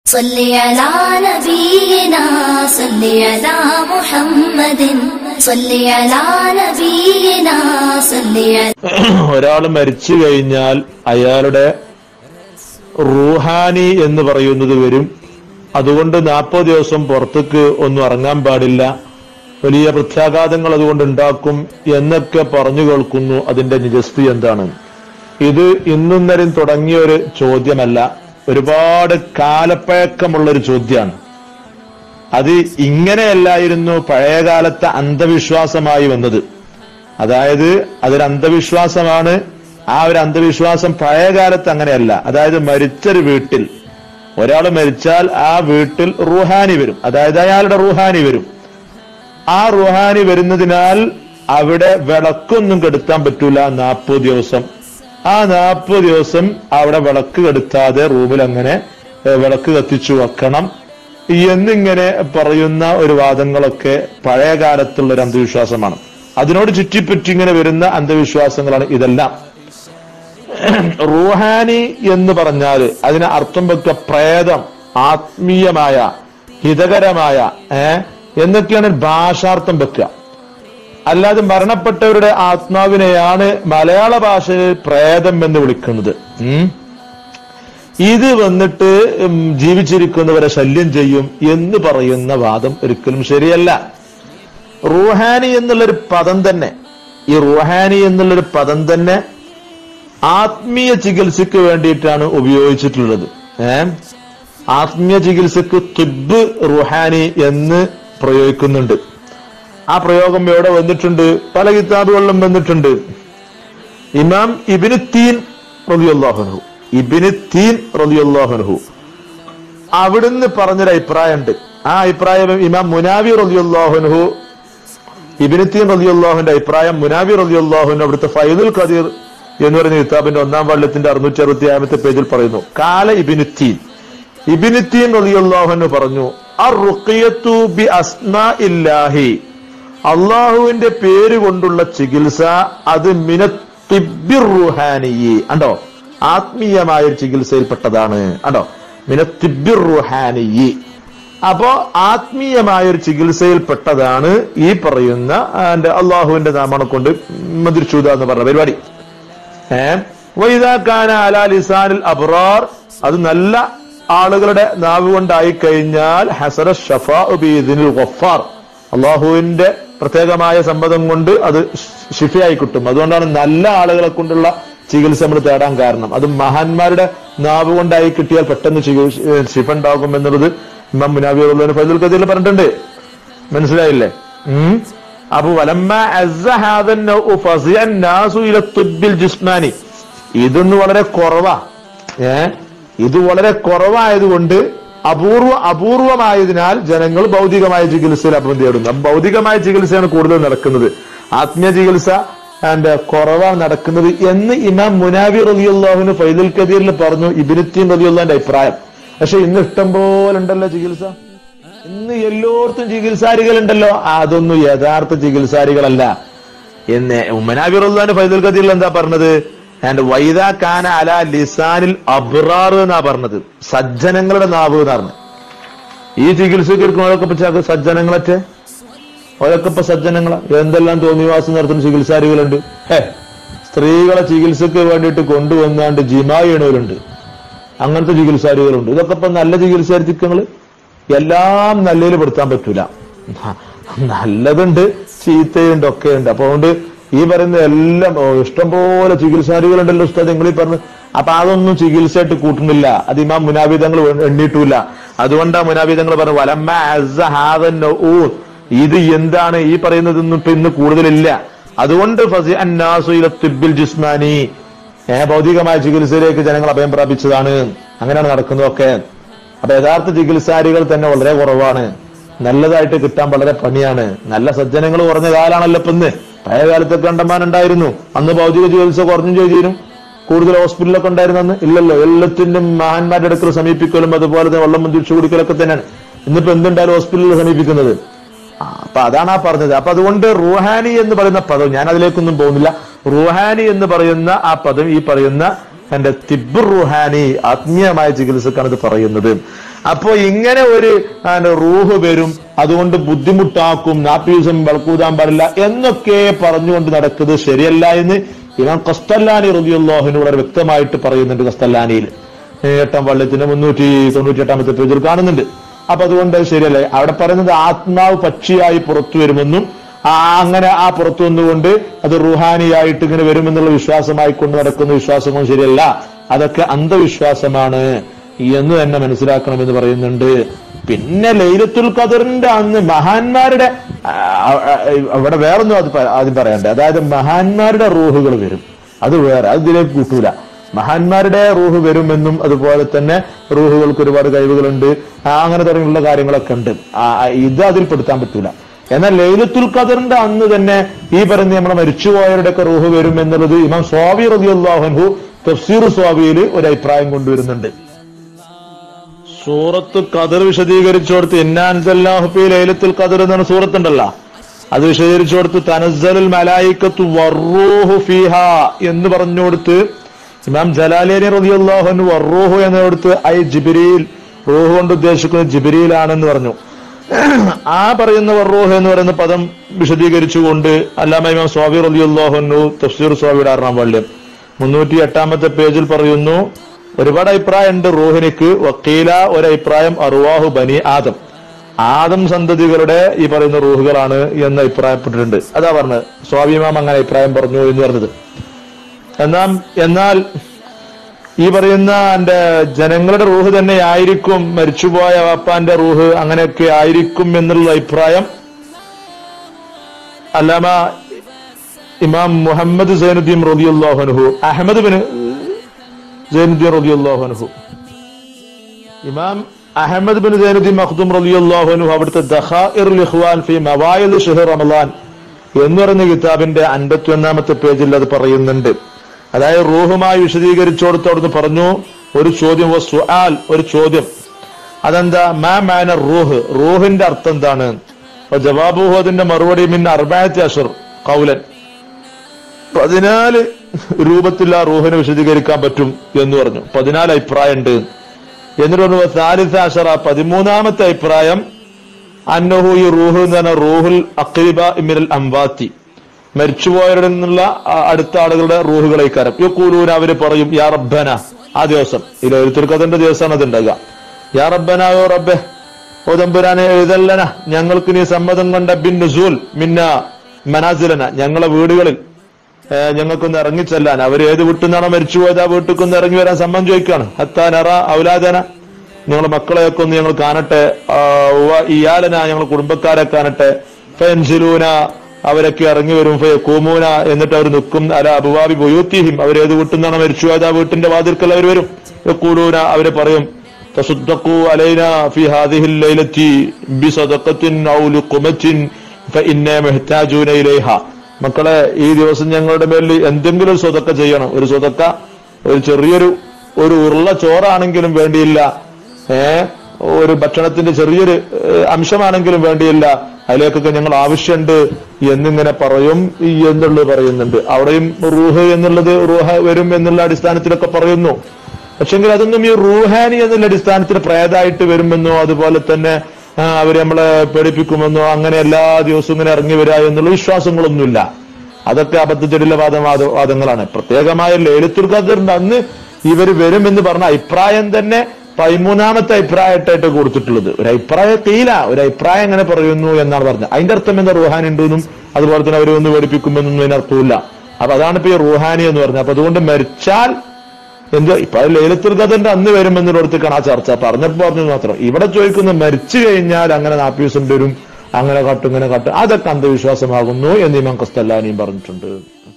صل على نبينا صل على محمد صل على نبينا صل على ഒരാൾ മരിച്ചു കഴിഞ്ഞാൽ അയാളുടെ റൂഹാനി എന്ന് പറയുന്നത് വരും അതുകൊണ്ട് നാൽപ്പത് ദിവസം പുറത്തേക്ക് ഒന്നും ഇറങ്ങാൻ പാടില്ല വലിയ പ്രത്യാഘാതങ്ങൾ അതുകൊണ്ട് ഉണ്ടാക്കും എന്നൊക്കെ പറഞ്ഞു കേൾക്കുന്നു അതിന്റെ നിജസ്ഥിതി എന്താണ് ഇത് ഇന്നും നേരം തുടങ്ങിയ ഒരു ചോദ്യമല്ല ഒരുപാട് കാലപ്പഴക്കമുള്ള ഒരു ചോദ്യമാണ് അത് ഇങ്ങനെയല്ലായിരുന്നു പഴയകാലത്തെ അന്ധവിശ്വാസമായി വന്നത് അതായത് അതൊരു അന്ധവിശ്വാസമാണ് ആ ഒരു അന്ധവിശ്വാസം പഴയ കാലത്ത് അങ്ങനെയല്ല അതായത് മരിച്ചൊരു വീട്ടിൽ ഒരാൾ മരിച്ചാൽ ആ വീട്ടിൽ റുഹാനി വരും അതായത് അയാളുടെ റുഹാനി വരും ആ റുഹാനി വരുന്നതിനാൽ അവിടെ വിളക്കൊന്നും കെടുത്താൻ പറ്റൂല നാൽപ്പത് ദിവസം ആ നാൽപ്പത് ദിവസം അവിടെ വിളക്ക് കെടുത്താതെ റൂമിൽ അങ്ങനെ ഏഹ്, വിളക്ക് കത്തിച്ചു വെക്കണം എന്നിങ്ങനെ പറയുന്ന ഒരു വാദങ്ങളൊക്കെ പഴയ കാലത്തുള്ള ഒരു അന്ധവിശ്വാസമാണ് അതിനോട് ചുറ്റിപ്പറ്റി ഇങ്ങനെ വരുന്ന അന്ധവിശ്വാസങ്ങളാണ് ഇതെല്ലാം റൂഹാനി എന്ന് പറഞ്ഞാൽ അതിന് അർത്ഥം വെക്കുക പ്രേതം ആത്മീയമായ ഹിതകരമായ ഏ എന്നൊക്കെയാണ് ഭാഷാർത്ഥം വെക്കുക അല്ലാതെ മരണപ്പെട്ടവരുടെ ആത്മാവിനെയാണ് മലയാള ഭാഷയിൽ പ്രേതം എന്ന് വിളിക്കുന്നത് ഉം. ഇത് വന്നിട്ട് ഉം, ജീവിച്ചിരിക്കുന്നവരെ ശല്യം ചെയ്യും എന്ന് പറയുന്ന വാദം ഒരിക്കലും ശരിയല്ല റൂഹാനി എന്നുള്ളൊരു പദം തന്നെ ഈ റൂഹാനി എന്നുള്ളൊരു പദം തന്നെ ആത്മീയ ചികിത്സയ്ക്ക് വേണ്ടിയിട്ടാണ് ഉപയോഗിച്ചിട്ടുള്ളത് ഏ ആത്മീയ ചികിത്സക്ക് തുബ് റുഹാനി എന്ന് പ്രയോഗിക്കുന്നുണ്ട് ആ പ്രയോഗം എവിടെ വന്നിട്ടുണ്ട് പല കിതാബുകളിലും വന്നിട്ടുണ്ട് ഇമാം ഇബിന് തീൻ റലിയുല്ലാഹുനഹു ഇബിന് തീൻ റലിയുല്ലാഹുനഹു അവിടുന്ന് പറഞ്ഞൊരു അഭിപ്രായമുണ്ട് ആ അഭിപ്രായം ഇമാം മുനാവി റലിയുല്ലാഹുനഹു ഇബിനുത്തീൻ റലിയുല്ലാഹുന്റെ അഭിപ്രായം മുനാവി റലിയുല്ലാഹുവിന് അവിടുത്തെ ഫൈദുൽ ഖദീർ എന്ന് പറയുന്ന കിതാബിന്റെ ഒന്നാം വള്ളത്തിന്റെ അറുന്നൂറ്റി അറുപത്തി ആമത്തെ പേജിൽ പറയുന്നു കാല ഇബിനുത്തീൻ ഇബിനുത്തീൻ റലിയുല്ലാഹുന് പറഞ്ഞു അറുഖിയത്തു ബി അസ്മാ ഇല്ലാഹി അള്ളാഹുവിന്റെ പേര് കൊണ്ടുള്ള ചികിത്സ അത് മിനത്തിബിറുഹാനിയി അണ്ടോ ആത്മീയമായ ഒരു ചികിത്സയിൽപ്പെട്ടതാണ് അണ്ടോ മിനത്തിബിറുഹാനിയി അപ്പോ ആത്മീയമായ ഒരു ചികിത്സയിൽപ്പെട്ടതാണ് ഈ പറയുന്ന ആന്റെ അള്ളാഹുവിന്റെ നാമണം കൊണ്ട് മതിർച്ചൂത എന്ന് പറഞ്ഞ പരിപാടി ഏഹ് വൈദാക്കാന അലാ ലിസാനിൽ അബ്റാർ അത് നല്ല ആളുകളുടെ നാവ് കൊണ്ടായി കഴിഞ്ഞാൽ ഹസര ഷഫാ ബിദിനിൽ ഗഫാർ അള്ളാഹുവിന്റെ പ്രത്യേകമായ സമ്മതം കൊണ്ട് അത് ഷിഫയായി കിട്ടും അതുകൊണ്ടാണ് നല്ല ആളുകളെ കൊണ്ടുള്ള ചികിത്സ നമ്മൾ തേടാൻ കാരണം അത് മഹാന്മാരുടെ നാവ് കൊണ്ടായി കിട്ടിയാൽ പെട്ടെന്ന് ചികിത്സ ശിഫ ഉണ്ടാകും എന്നുള്ളത് ഇമാം മുനാബി ഫൈദുൽ കദീൽ പറഞ്ഞിട്ടുണ്ട് മനസ്സിലായില്ലേ ഉം അപ്പൊ വലമ്മ അസ്സ ഹാദൻ നൗഉ ഫസിയ അന്നാസു ഇല തുബ്ബിൽ ജിസ്മാനി ഇതൊന്ന് വളരെ കുറവാ ഏ ഇത് വളരെ കുറവായതുകൊണ്ട് അപൂർവ അപൂർവമായതിനാൽ ജനങ്ങൾ ഭൗതികമായ ചികിത്സയിൽ അപ്പം തേടുന്നു അപ്പൊ ഭൗതികമായ ചികിത്സയാണ് കൂടുതൽ നടക്കുന്നത് ആത്മീയ ചികിത്സ ആൻഡ് കുറവാണ് നടക്കുന്നത് എന്ന് ഇമാം മുനാവി റലിയുള്ളാഹുവിന് ഫൈദുൽ കദീറിൽ പറഞ്ഞു ഇബിനുത്തീൻ റലിയുള്ളാന്റെ അഭിപ്രായം പക്ഷെ ഇന്ന് ഇഷ്ടം പോലെ ഉണ്ടല്ലോ ചികിത്സ ഇന്ന് എല്ലായിടത്തും ചികിത്സാരികളുണ്ടല്ലോ അതൊന്നും യഥാർത്ഥ ചികിത്സാരികളല്ല എന്ന് ഉമ്മനാബിറുല്ലാന്റെ ഫൈദുൽ ഖദീറിൽ എന്താ പറഞ്ഞത് ആൻഡ് വൈദാ കാന അല ലിസാനിൽ അബ്റാർ എന്നാ പറഞ്ഞത് സജ്ജനങ്ങളുടെ നാവ് എന്ന് പറഞ്ഞു ഈ ചികിത്സയ്ക്ക് എടുക്കുന്നവരൊക്കെ ഇപ്പൊ ചക- സജ്ജനങ്ങളൊക്കെ അവരൊക്കെ ഇപ്പൊ സജ്ജനങ്ങളാ എന്തെല്ലാം തോന്നിവാസം നടത്തുന്ന ചികിത്സാരികളുണ്ട് ഹേ സ്ത്രീകളെ ചികിത്സക്ക് വേണ്ടിയിട്ട് കൊണ്ടുവന്നാണ്ട് ജിമായി ഇണവരുണ്ട് അങ്ങനത്തെ ചികിത്സാരികളുണ്ട് ഇതൊക്കെ ഇപ്പൊ നല്ല ചികിത്സാരിത്യങ്ങള് എല്ലാം നല്ലതിൽ പെടുത്താൻ പറ്റൂല നല്ലതുണ്ട് ചീത്തയുണ്ട് ഒക്കെ ഉണ്ട് അപ്പൊ അതുകൊണ്ട് ഈ പറയുന്ന എല്ലാം ഓ, ഇഷ്ടംപോലെ ചികിത്സാരികളുണ്ടല്ലോ ഉസ്താദ് നിങ്ങൾ ഈ പറഞ്ഞു അപ്പൊ അതൊന്നും ചികിത്സയായിട്ട് കൂട്ടുന്നില്ല അത് ഇമാം മുനാബിതങ്ങൾ എണ്ണിയിട്ടില്ല അതുകൊണ്ടാ മുനാബിതങ്ങൾ പറഞ്ഞു വലമ്മ അസ്സ ഹാദൻ നൗഊ. ഇത് എന്താണ് ഈ പറയുന്നതൊന്നും ഇപ്പൊ ഇന്ന് കൂടുതലില്ല അതുകൊണ്ട് ഫസി അന്നാസു ഇല തിബ്ബിൽ ജിസ്മാനി ഏ ഭൗതികമായ ചികിത്സയിലേക്ക് ജനങ്ങൾ അഭയം പ്രാപിച്ചതാണ് അങ്ങനെയാണ് നടക്കുന്നതൊക്കെ അപ്പൊ യഥാർത്ഥ ചികിത്സാരികൾ തന്നെ വളരെ കുറവാണ് നല്ലതായിട്ട് കിട്ടാൻ വളരെ പണിയാണ് നല്ല സജ്ജനങ്ങൾ കുറഞ്ഞ കാലാണല്ലോ ഇപ്പൊ ഇന്ന് പഴയ കാലത്തൊക്കെ കണ്ടമാനുണ്ടായിരുന്നു അന്ന് ഭൗതിക ചികിത്സ കുറഞ്ഞു ചെയ്തിരും കൂടുതൽ ഹോസ്പിറ്റലൊക്കെ ഉണ്ടായിരുന്നു അന്ന് ഇല്ലല്ലോ എല്ലാത്തിനും മഹാന്മാരുടെ അടുക്കൽ സമീപിക്കലും അതുപോലെ തന്നെ വെള്ളം മുന്തിരിച്ചു കുടിക്കലൊക്കെ തന്നെയാണ് ഇന്നിപ്പോ എന്തുണ്ടായാലും ഹോസ്പിറ്റലിൽ സമീപിക്കുന്നത് ആ, അപ്പൊ അതാണ് ആ പറഞ്ഞത് അപ്പൊ അതുകൊണ്ട് റൂഹാനി എന്ന് പറയുന്ന പദം ഞാൻ അതിലേക്കൊന്നും പോകുന്നില്ല റൂഹാനി എന്ന് പറയുന്ന ആ പദം ഈ പറയുന്ന എന്റെ തിബുർ റുഹാനി ആത്മീയമായ ചികിത്സക്കാണ് ഇത് പറയുന്നത് അപ്പോ ഇങ്ങനെ ഒരു ആന്റെ റൂഹ് വരും അതുകൊണ്ട് ബുദ്ധിമുട്ടാക്കും നാപ്പീസം വളക്കൂതാൻ പാടില്ല എന്നൊക്കെ പറഞ്ഞുകൊണ്ട് നടക്കുന്നത് ശരിയല്ല എന്ന് ഇമാം കസ്തല്ലാനി റബിയുള്ളാഹിന് വളരെ വ്യക്തമായിട്ട് പറയുന്നുണ്ട് കസ്തല്ലാനിയിൽ എട്ടാം വള്ളത്തിന്റെ മുന്നൂറ്റി തൊണ്ണൂറ്റി എട്ടാമത്തെ പേജിൽ കാണുന്നുണ്ട് അപ്പൊ അതുകൊണ്ട് അത് ശരിയല്ല അവിടെ പറയുന്നത് ആത്മാവ് പക്ഷിയായി പുറത്തു വരുമെന്നും ആ അങ്ങനെ ആ പുറത്തു വന്നുകൊണ്ട് അത് റുഹാനിയായിട്ട് ഇങ്ങനെ വരുമെന്നുള്ള വിശ്വാസമായി കൊണ്ട് നടക്കുന്ന വിശ്വാസങ്ങളും ശരിയല്ല അതൊക്കെ അന്ധവിശ്വാസമാണ് എന്ന് തന്നെ മനസ്സിലാക്കണമെന്ന് പറയുന്നുണ്ട് പിന്നെ ലൈലത്തുൽ ഖദറിന്റെ അന്ന് മഹാന്മാരുടെ ആ, ആ, അവിടെ വേറൊന്നും അത് പ- ആദ്യം പറയണ്ടേ അതായത് മഹാന്മാരുടെ റൂഹുകൾ വരും അത് വേറെ അത് ഇതിലേക്ക് കൂട്ടൂല മഹാന്മാരുടെ റൂഹ് വരുമെന്നും അതുപോലെ തന്നെ റൂഹുകൾക്ക് ഒരുപാട് കഴിവുകളുണ്ട് ആ, അങ്ങനെ തുടങ്ങിയുള്ള കാര്യങ്ങളൊക്കെ ഉണ്ട് ആ, ആ, ഇത് അതിൽ പെടുത്താൻ പറ്റൂല എന്നാൽ ലൈലത്തുൽ ഖദറിന്റെ അന്ന് തന്നെ ഈ പറഞ്ഞ നമ്മളെ മരിച്ചുപോയവരുടെ ഒക്കെ റൂഹ് വരും എന്നുള്ളത് ഇമാം സ്വാബി റബിയുല്ലാഹു തഫ്സീർ സ്വാബിയിൽ ഒരു അഭിപ്രായം കൊണ്ടുവരുന്നുണ്ട് സൂറത്ത് ഖദർ വിശദീകരിച്ചു കൊടുത്ത് ഇന്നാൻസല്ലാഹുഫി ലൈലത്തുൽ ഖദർ എന്നാണ് സൂറത്തുണ്ടല്ലോ അത് വിശദീകരിച്ചു കൊടുത്ത് തനസ്സലുൽ മലായിക്കത്തു വർറൂഹു ഫീഹ എന്ന് പറഞ്ഞു കൊടുത്ത് ഇമാം ജലാലേനി റളിയല്ലാഹു വർറൂഹു എന്ന് കൊടുത്ത് ഐ ജിബിരിയിൽ റൂഹ് കൊണ്ട് ഉദ്ദേശിക്കുന്നത് ജിബിരിയിലാണെന്ന് പറഞ്ഞു ആ പറയുന്ന വർറൂഹ് എന്ന് പറയുന്ന പദം വിശദീകരിച്ചുകൊണ്ട് അല്ലാമ ഇമാം സ്വാബി റളിയല്ലാഹു തഫ്സീർ സ്വാബിയുടെ ആറാം വള്യം മുന്നൂറ്റി എട്ടാമത്തെ പേജിൽ പറയുന്നു ഒരുപാട് അഭിപ്രായം ഉണ്ട് റൂഹിനിക്ക് വക്കീല ഒരു അഭിപ്രായം അറുവാഹു ബനി ആദം ആദം സന്തതികളുടെ ഈ പറയുന്ന റൂഹുകളാണ് എന്ന് അഭിപ്രായപ്പെട്ടിട്ടുണ്ട് അതാ പറഞ്ഞത് സ്വാഭിമാം അങ്ങനെ അഭിപ്രായം പറഞ്ഞു എന്ന് പറഞ്ഞത് എന്നാൽ എന്നാൽ ഈ പറയുന്ന എന്റെ ജനങ്ങളുടെ റൂഹ് തന്നെ ആയിരിക്കും മരിച്ചുപോയ വാപ്പാന്റെ റൂഹ് അങ്ങനെയൊക്കെ ആയിരിക്കും എന്നുള്ള അഭിപ്രായം അല്ലാമ ഇമാം മുഹമ്മദ് സൈനുദ്ദീൻ റബിയുല്ലാഹുനഹു അഹമ്മദ് ബിൻ സൈനുദ്ദീൻ റബിയുല്ലാഹുനഹു ഇമാം അഹമ്മദ് ബിൻ സൈനുദ്ദീൻ മഖ്ദൂം റളിയല്ലാഹു അവിടുത്തെ ദഖാഇറുൽ ഇഖ്വാൻ ഫി മവായിദ് ഷഹർ റമളാൻ എന്ന് പറയുന്ന കിതാബിന്റെ അൻപത്തി ഒന്നാമത്തെ പേജിൽ അത് പറയുന്നുണ്ട് അതായത് റൂഹുമായി വിശദീകരിച്ചോടത്ത് അവിടുന്ന് പറഞ്ഞു ഒരു ചോദ്യം വ സുആൽ ഒരു ചോദ്യം അതെന്താ മാ മാന റൂഹ് റൂഹിന്റെ അർത്ഥം എന്താണ് അപ്പൊ ജവാബുഹു അതിന്റെ മറുപടി മിൻ അർബായത്തി അഷർ കൗലൻ പതിനാല് രൂപത്തിൽ ആ റൂഹിനെ വിശദീകരിക്കാൻ പറ്റും എന്ന് പറഞ്ഞു പതിനാല് അഭിപ്രായമുണ്ട് എന്നിട്ട് പറഞ്ഞു സാലിസ അഷറ പതിമൂന്നാമത്തെ അഭിപ്രായം അന്നഹു ഈ റൂഹ് എന്ന് പറഞ്ഞ റൂഹുൽ അഖീബ ഇമിരൽ അംവാത്തി മരിച്ചുപോയവരിൽ നിന്നുള്ള ആ അടുത്ത ആളുകളുടെ റൂഹുകളെ കരം യുക്കൂലൂൻ അവര് പറയും യാ റബ്ബന ആ ദിവസം ഈ ലളിത്തുൽക്കഥന്റെ ദിവസമാണ് അത് ഉണ്ടാകുക യാ റബ്ബന യോ റബ്ബെ ഓ തമ്പുരാനെ എഴുതല്ലന ഞങ്ങൾക്ക് നീ സമ്മതം കൊണ്ട ബിൻ നുസൂൽ മിന്ന മനാസിലന ഞങ്ങളെ വീടുകളിൽ ഏ, ഞങ്ങൾക്കൊന്ന് ഇറങ്ങിച്ചെല്ലാൻ അവർ ഏത് വീട്ടിൽ നിന്നാണോ മരിച്ചുപോയത് ആ വീട്ടിൽ ഇറങ്ങി വരാൻ സമ്മതം ചോദിക്കുകയാണ് ഹത്താനറ ഔലാദന ഞങ്ങളെ മക്കളെയൊക്കെ ഒന്ന് ഞങ്ങൾ കാണട്ടെ ആ, വ ഇയാലന ഞങ്ങൾ കുടുംബക്കാരെ കാണട്ടെ ഫെൻസിലൂന അവരൊക്കെ ഇറങ്ങി വരും കൂമൂന എന്നിട്ട് അവർ നിൽക്കും അല അബുവാബി ബുയൂത്തിഹിം അവർ ഏത് വീട്ടിൽ നിന്നാണോ മരിച്ചുപോയത് ആ വീട്ടിന്റെ വാതിൽക്കൽ അവർ വരും യഖൂലൂന അവര് പറയും تصدقوا علينا في هذه الليلة بصدقة أو لقمة فإنا محتاجون إليها മക്കളെ ഈ ദിവസം ഞങ്ങളുടെ മേലിൽ എന്തെങ്കിലും ഒരു സ്വതക്ക ചെയ്യണം ഒരു സ്വതക്ക ഒരു ചെറിയൊരു ഒരു ഉരുള ചോറാണെങ്കിലും വേണ്ടിയില്ല ഏ ഒരു ഭക്ഷണത്തിന്റെ ചെറിയൊരു ഏ, അംശമാണെങ്കിലും വേണ്ടിയില്ല അതിലേക്കൊക്കെ ഞങ്ങൾ ആവശ്യമുണ്ട് എന്നിങ്ങനെ പറയും ഈ എന്നുള്ളത് പറയുന്നുണ്ട് അവിടെയും റൂഹ് എന്നുള്ളത് റൂഹ വരും എന്നുള്ള അടിസ്ഥാനത്തിലൊക്കെ പറയുന്നു പക്ഷെങ്കിൽ അതൊന്നും ഈ റൂഹാനി എന്നുള്ള അടിസ്ഥാനത്തിൽ പ്രേതായിട്ട് വരുമെന്നോ അതുപോലെ തന്നെ ആ, അവര് നമ്മളെ പേടിപ്പിക്കുമെന്നോ അങ്ങനെ എല്ലാ ദിവസവും ഇങ്ങനെ ഇറങ്ങി വരിക എന്നുള്ള വിശ്വാസങ്ങളൊന്നുമില്ല അതൊക്കെ അബദ്ധജടില വാദ വാദ- വാദങ്ങളാണ് പ്രത്യേകമായ ലേലത്തുൽ ഖദറിന്റെ അന്ന് ഇവർ വരുമെന്ന് പറഞ്ഞ അഭിപ്രായം തന്നെ പതിമൂന്നാമത്തെ അഭിപ്രായമായിട്ടായിട്ട് കൊടുത്തിട്ടുള്ളത് ഒരു അഭിപ്രായ തീല ഒരു അഭിപ്രായം എങ്ങനെ പറയുന്നു എന്നാണ് പറഞ്ഞത് അതിന്റെ അർത്ഥം എന്താ റുഹാൻ ഉണ്ടെന്നും അതുപോലെ തന്നെ അവർ ഒന്ന് പേടിപ്പിക്കുമെന്നൊന്നും അതിനർത്ഥമില്ല അപ്പൊ അതാണ് ഇപ്പൊ ഈ റുഹാനി എന്ന് പറഞ്ഞത് അപ്പൊ അതുകൊണ്ട് മരിച്ചാൽ എന്തോ ഇപ്പൊ അത് ലൈലത്തുൽ ഖദറിന്റെ അന്ന് വരുമെന്നിടത്തേക്കാണ് ആ ചർച്ച പറഞ്ഞപ്പോ പറഞ്ഞു മാത്രം ഇവിടെ ചോദിക്കുന്ന മരിച്ചു കഴിഞ്ഞാൽ അങ്ങനെ നാപ്പീസം വരും അങ്ങനെ കാട്ടും ഇങ്ങനെ കാട്ടും അതൊക്കെ അന്ധവിശ്വാസമാകുന്നു എന്ന് ഇമാം കസ്തല്ലാനിയും പറഞ്ഞിട്ടുണ്ട്